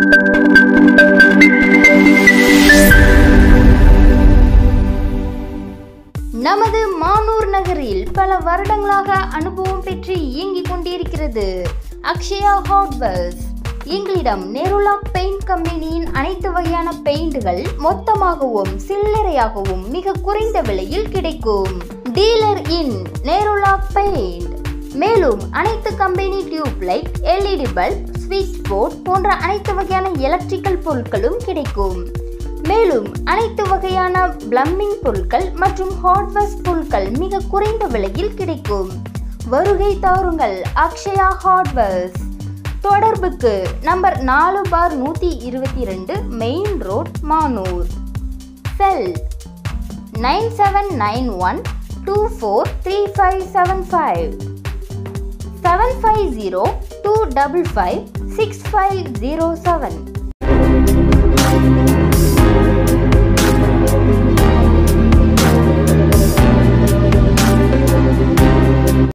நமது மானூர் நகரில் பல வருடங்களாக அனுபவம் பெற்று இயங்கிக் கொண்டிருக்கிறது அக்ஷயா ஹார்ட்வேர்ஸ் எங்களிடம் நெருலா பெயிண்ட் கம்பெனியின் அனைத்து வகையான பெயிண்டுகள் மொத்தமாகவும் சில்லறையாகவும் மிக குறைந்த விலையில் கிடைக்கும் டீலர் இன் நெருலா பெயிண்ட் மேலும் அனைத்து company tube light LED bulb ஸ்விட்ச் போர்ட் போன்ற அனைத்து வகையான எலக்ட்ரிக்கல் பொருட்களும் கிடைக்கும் மேலும் அனைத்து வகையான பிளம்பிங் பொருட்கள் மற்றும் ஹார்ட்வேர்ஸ் பொருட்கள் மிக குறைந்த விலையில் கிடைக்கும் வருகை தாருங்கள் அக்ஷயா ஹார்ட்வேர்ஸ் தொடர்புக்கு நம்பர் நாலு பார் நூற்றி இருபத்தி ரெண்டு main road Manur cell nine seven nine one two four three five seven five seven five zero two double five six five zero seven